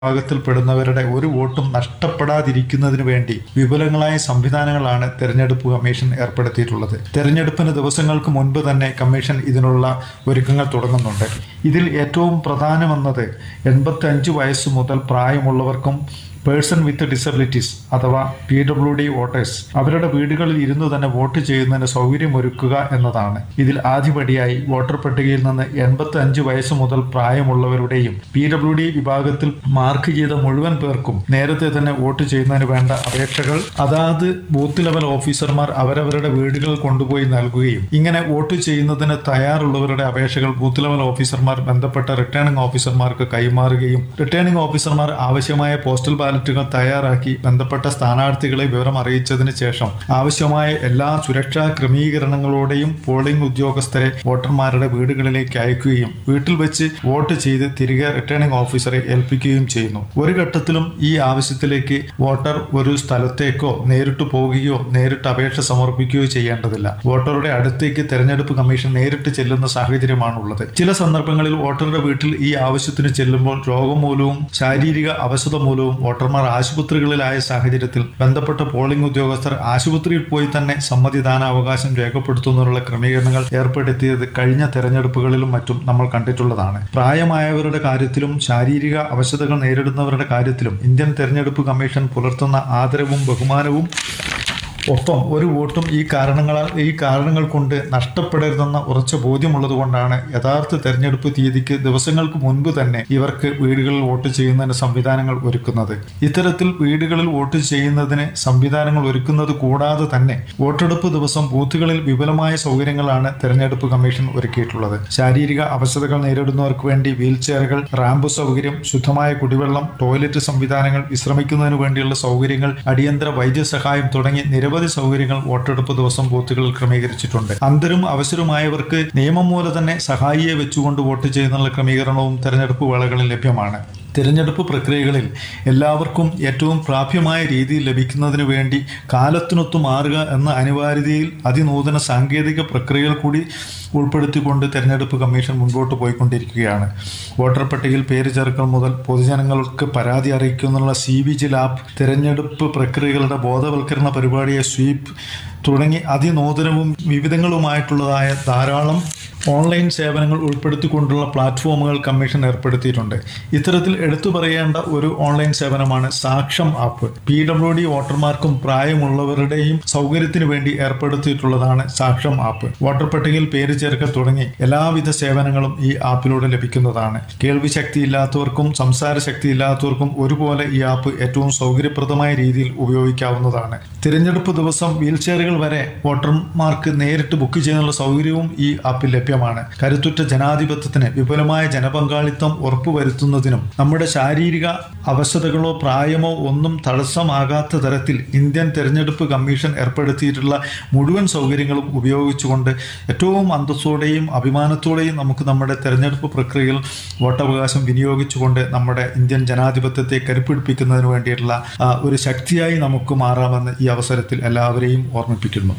വിഭാഗത്തിൽപ്പെടുന്നവരുടെ ഒരു വോട്ടും നഷ്ടപ്പെടാതിരിക്കുന്നതിനു വേണ്ടി വിപുലങ്ങളായ സംവിധാനങ്ങളാണ് തെരഞ്ഞെടുപ്പ് കമ്മീഷൻ ഏർപ്പെടുത്തിയിട്ടുള്ളത് തെരഞ്ഞെടുപ്പിന് ദിവസങ്ങൾക്ക് മുൻപ് തന്നെ കമ്മീഷൻ ഇതിനുള്ള ഒരുക്കങ്ങൾ തുടങ്ങുന്നുണ്ട് ഇതിൽ ഏറ്റവും പ്രധാനമെന്നത് എൺപത്തി അഞ്ച് വയസ്സ് മുതൽ പ്രായമുള്ളവർക്കും പേഴ്സൺ വിത്ത് ഡിസബിലിറ്റീസ് അഥവാ പി ഡബ്ല്യു ഡി വോട്ടേഴ്സ് അവരുടെ വീടുകളിൽ ഇരുന്നു തന്നെ വോട്ട് ചെയ്യുന്നതിന് സൗകര്യമൊരുക്കുക എന്നതാണ് ഇതിൽ ആദ്യപടിയായി വോട്ടർ പട്ടികയിൽ നിന്ന് എൺപത്തി അഞ്ച് വയസ്സ് മുതൽ പ്രായമുള്ളവരുടെയും പി ഡബ്ല്യു ഡി വിഭാഗത്തിൽ മാർക്ക് ചെയ്ത മുഴുവൻ പേർക്കും നേരത്തെ തന്നെ വോട്ട് ചെയ്യുന്നതിന് വേണ്ട അപേക്ഷകൾ അതാത് ബൂത്ത് ലെവൽ ഓഫീസർമാർ അവരവരുടെ വീടുകളിൽ കൊണ്ടുപോയി നൽകുകയും ഇങ്ങനെ വോട്ട് ചെയ്യുന്നതിന് തയ്യാറുള്ളവരുടെ അപേക്ഷകൾ ബൂത്ത് ലെവൽ ഓഫീസർമാർ ബന്ധപ്പെട്ട റിട്ടേണിംഗ് ഓഫീസർമാർക്ക് കൈമാറുകയും റിട്ടേണിംഗ് ഓഫീസർമാർ ആവശ്യമായ പോസ്റ്റൽ ബാലറ്റുകൾ തയ്യാറാക്കി ബന്ധപ്പെട്ട സ്ഥാനാർത്ഥികളെ വിവരം അറിയിച്ചതിന് ശേഷം ആവശ്യമായ എല്ലാ സുരക്ഷാ ക്രമീകരണങ്ങളോടെയും പോളിംഗ് ഉദ്യോഗസ്ഥരെ വോട്ടർമാരുടെ വീടുകളിലേക്ക് അയക്കുകയും വീട്ടിൽ വെച്ച് വോട്ട് ചെയ്ത് തിരികെ റിട്ടേണിംഗ് ഓഫീസറെ ഏൽപ്പിക്കുകയും ചെയ്യുന്നു ഒരു ഘട്ടത്തിലും ഈ ആവശ്യത്തിലേക്ക് വോട്ടർ ഒരു സ്ഥലത്തേക്കോ നേരിട്ട് പോകുകയോ നേരിട്ട് അപേക്ഷ സമർപ്പിക്കുകയോ ചെയ്യേണ്ടതില്ല വോട്ടറുടെ അടുത്തേക്ക് തെരഞ്ഞെടുപ്പ് കമ്മീഷൻ നേരിട്ട് ചെല്ലുന്ന സാഹചര്യമാണുള്ളത് ചില സന്ദർഭങ്ങളിൽ വോട്ടറുടെ വീട്ടിൽ ഈ ആവശ്യത്തിന് ചെല്ലുമ്പോൾ രോഗം മൂലവും ശാരീരിക അവശത മൂലവും വോട്ടർമാർ ആശുപത്രികളിലായ സാഹചര്യത്തിൽ ബന്ധപ്പെട്ട പോളിംഗ് ഉദ്യോഗസ്ഥർ ആശുപത്രിയിൽ പോയി തന്നെ സമ്മതിദാനാവകാശം രേഖപ്പെടുത്തുന്നതിനുള്ള ക്രമീകരണങ്ങൾ ഏർപ്പെടുത്തിയത് കഴിഞ്ഞ തെരഞ്ഞെടുപ്പുകളിലും മറ്റും നമ്മൾ കണ്ടിട്ടുള്ളതാണ് പ്രായമായവരുടെ കാര്യത്തിലും ശാരീരിക അവശതകൾ നേരിടുന്നവരുടെ കാര്യത്തിലും ഇന്ത്യൻ തെരഞ്ഞെടുപ്പ് കമ്മീഷൻ പുലർത്തുന്ന ആദരവും ബഹുമാനവും ഒപ്പം ഒരു വോട്ടും ഈ കാരണങ്ങളാൽ ഈ കാരണങ്ങൾ കൊണ്ട് നഷ്ടപ്പെടരുതെന്ന ഉറച്ച ബോധ്യമുള്ളത് കൊണ്ടാണ് യഥാർത്ഥ തെരഞ്ഞെടുപ്പ് തീയതിക്ക് ദിവസങ്ങൾക്ക് മുൻപ് തന്നെ ഇവർക്ക് വീടുകളിൽ വോട്ട് ചെയ്യുന്നതിന് സംവിധാനങ്ങൾ ഒരുക്കുന്നത് ഇത്തരത്തിൽ വീടുകളിൽ വോട്ട് ചെയ്യുന്നതിന് സംവിധാനങ്ങൾ ഒരുക്കുന്നത് കൂടാതെ തന്നെ വോട്ടെടുപ്പ് ദിവസം ബൂത്തുകളിൽ വിപുലമായ സൗകര്യങ്ങളാണ് തെരഞ്ഞെടുപ്പ് കമ്മീഷൻ ഒരുക്കിയിട്ടുള്ളത് ശാരീരിക അവശതകൾ നേരിടുന്നവർക്ക് വേണ്ടി വീൽ ചെയറുകൾ റാമ്പ് സൗകര്യം ശുദ്ധമായ കുടിവെള്ളം ടോയ്ലറ്റ് സംവിധാനങ്ങൾ വിശ്രമിക്കുന്നതിന് വേണ്ടിയുള്ള സൗകര്യങ്ങൾ അടിയന്തര വൈദ്യസഹായം തുടങ്ങി നിരവധി സൗകര്യങ്ങൾ വോട്ടെടുപ്പ് ദിവസം ബൂത്തുകളിൽ ക്രമീകരിച്ചിട്ടുണ്ട് അന്തരും അവസരമായവർക്ക് നിയമം മൂലം തന്നെ സഹായിയെ വെച്ചുകൊണ്ട് വോട്ട് ചെയ്യുന്നുള്ള ക്രമീകരണവും തെരഞ്ഞെടുപ്പ് വേളകളിൽ ലഭ്യമാണ് തിരഞ്ഞെടുപ്പ് പ്രക്രിയകളിൽ എല്ലാവർക്കും ഏറ്റവും പ്രാപ്യമായ രീതിയിൽ ലഭിക്കുന്നതിന് വേണ്ടി കാലത്തിനൊത്തു മാറുക എന്ന അനിവാര്യതയിൽ അതിനൂതന സാങ്കേതിക പ്രക്രിയകൾ കൂടി ഉൾപ്പെടുത്തിക്കൊണ്ട് തെരഞ്ഞെടുപ്പ് കമ്മീഷൻ മുൻപോട്ട് പോയിക്കൊണ്ടിരിക്കുകയാണ് വോട്ടർ പട്ടികയിൽ പേര് ചേർക്കൽ മുതൽ പൊതുജനങ്ങൾക്ക് പരാതി അറിയിക്കുന്നുള്ള സി വിജിൽ ആപ്പ് തിരഞ്ഞെടുപ്പ് പ്രക്രിയകളുടെ ബോധവൽക്കരണ പരിപാടിയെ സ്വീപ് തുടങ്ങി അതിനൂതനവും വിവിധങ്ങളുമായിട്ടുള്ളതായ ധാരാളം ഓൺലൈൻ സേവനങ്ങൾ ഉൾപ്പെടുത്തിക്കൊണ്ടുള്ള പ്ലാറ്റ്ഫോമുകൾ കമ്മീഷൻ ഏർപ്പെടുത്തിയിട്ടുണ്ട് ഇത്തരത്തിൽ എടുത്തു പറയേണ്ട ഒരു ഓൺലൈൻ സേവനമാണ് Saksham app P W D വോട്ടർമാർക്കും പ്രായമുള്ളവരുടെയും സൗകര്യത്തിന് വേണ്ടി ഏർപ്പെടുത്തിയിട്ടുള്ളതാണ് സാക്ഷം ആപ്പ് വോട്ടർ പട്ടികയിൽ പേര് ചേർക്കൽ തുടങ്ങി എല്ലാവിധ സേവനങ്ങളും ഈ ആപ്പിലൂടെ ലഭിക്കുന്നതാണ് കേൾവി ശക്തി ഇല്ലാത്തവർക്കും സംസാര ശക്തി ഇല്ലാത്തവർക്കും ഒരുപോലെ ഈ ആപ്പ് ഏറ്റവും സൗകര്യപ്രദമായ രീതിയിൽ ഉപയോഗിക്കാവുന്നതാണ് തിരഞ്ഞെടുപ്പ് ദിവസം വീൽ ചെയറുകൾ വരെ വോട്ടർമാർക്ക് നേരിട്ട് ബുക്ക് ചെയ്യാനുള്ള സൗകര്യവും ഈ ആപ്പിൽ ലഭ്യമാണ് കരുത്തുറ്റ ജനാധിപത്യത്തിന് വിപുലമായ ജനപങ്കാളിത്തം ഉറപ്പുവരുത്തുന്നതിനും നമ്മുടെ ശാരീരിക അവശതകളോ പ്രായമോ ഒന്നും തടസ്സമാകാത്ത തരത്തിൽ ഇന്ത്യൻ തെരഞ്ഞെടുപ്പ് കമ്മീഷൻ ഏർപ്പെടുത്തിയിട്ടുള്ള മുഴുവൻ സൗകര്യങ്ങളും ഉപയോഗിച്ചുകൊണ്ട് ഏറ്റവും അന്തസ്സോടെയും അഭിമാനത്തോടെയും നമുക്ക് നമ്മുടെ തെരഞ്ഞെടുപ്പ് പ്രക്രിയയിൽ വോട്ടവകാശം വിനിയോഗിച്ചുകൊണ്ട് നമ്മുടെ ഇന്ത്യൻ ജനാധിപത്യത്തെ കരുപ്പിടിപ്പിക്കുന്നതിന് വേണ്ടിയിട്ടുള്ള ആ, ഒരു ശക്തിയായി നമുക്ക് മാറാമെന്ന് ഈ അവസരത്തിൽ എല്ലാവരെയും ഓർമ്മിപ്പിക്കുന്നു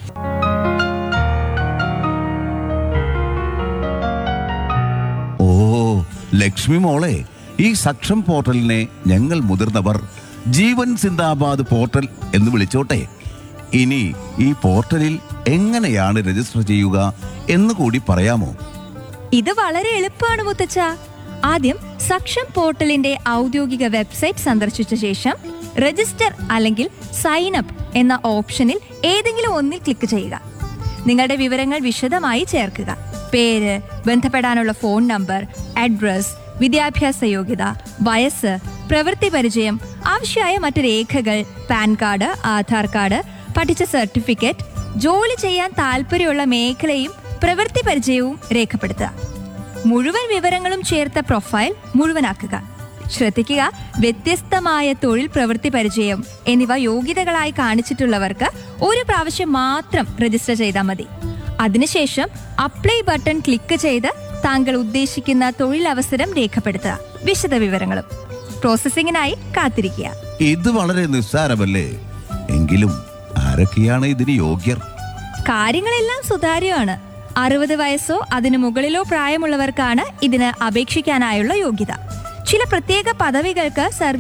ഓ ലക്ഷ്മി മോളെ ഈ സക്ഷം പോർട്ടലിനെ ഞങ്ങൾ മുതിർന്നവർ ജീവൻ സിന്ദാബാദ് പോർട്ടൽ എന്ന് വിളിച്ചോട്ടെ ഇനി ഈ പോർട്ടലിൽ എങ്ങനെയാണ് രജിസ്റ്റർ ചെയ്യുക എന്ന് കൂടി പറയാമോ ഇത് വളരെ എളുപ്പമാണ് മുത്തച്ഛ ആദ്യം സക്ഷം പോർട്ടലിന്റെ ഔദ്യോഗിക വെബ്സൈറ്റ് സന്ദർശിച്ച ശേഷം രജിസ്റ്റർ അല്ലെങ്കിൽ സൈൻ അപ്പ് എന്ന ഓപ്ഷനിൽ ഏതെങ്കിലും ഒന്നിൽ ക്ലിക്ക് ചെയ്യുക നിങ്ങളുടെ വിവരങ്ങൾ വിശദമായി ചേർക്കുക പേര് ബന്ധപ്പെടാനുള്ള ഫോൺ നമ്പർ അഡ്രസ് വിദ്യാഭ്യാസ യോഗ്യത വയസ്സ് പ്രവൃത്തി പരിചയം ആവശ്യമായ മറ്റു രേഖകൾ പാൻ കാർഡ് ആധാർ കാർഡ് പഠിച്ച സർട്ടിഫിക്കറ്റ് ജോലി ചെയ്യാൻ താല്പര്യമുള്ള മേഖലയും പ്രവൃത്തി പരിചയവും രേഖപ്പെടുത്തുക മുഴുവൻ വിവരങ്ങളും ചേർത്ത പ്രൊഫൈൽ മുഴുവനാക്കുക ശ്രദ്ധിക്കുക വ്യത്യസ്തമായ തൊഴിൽ പ്രവൃത്തി പരിചയം എന്നിവ യോഗ്യതകളായി കാണിച്ചിട്ടുള്ളവർക്ക് ഒരു പ്രാവശ്യം മാത്രം രജിസ്റ്റർ ചെയ്താൽ മതി അതിനുശേഷം അപ്ലൈ ബട്ടൺ ക്ലിക്ക് ചെയ്ത് താങ്കൾ ഉദ്ദേശിക്കുന്ന തൊഴിലവസരം രേഖപ്പെടുത്തുക വിശദ വിവരങ്ങളും പ്രോസസ്സിംഗിനായി കാത്തിരിക്കുക ഇത് വളരെ നിസ്സാരമല്ലേ എങ്കിലും ആരൊക്കെയാണ് ഇതിന് യോഗ്യർ കാര്യങ്ങളെല്ലാം സുതാര്യമാണ് അറുപത് വയസ്സോ അതിനു മുകളിലോ പ്രായമുള്ളവർക്കാണ് ഇതിന് അപേക്ഷിക്കാനായുള്ള യോഗ്യത ചില പ്രത്യേക പദവികൾക്ക് സർവീസ്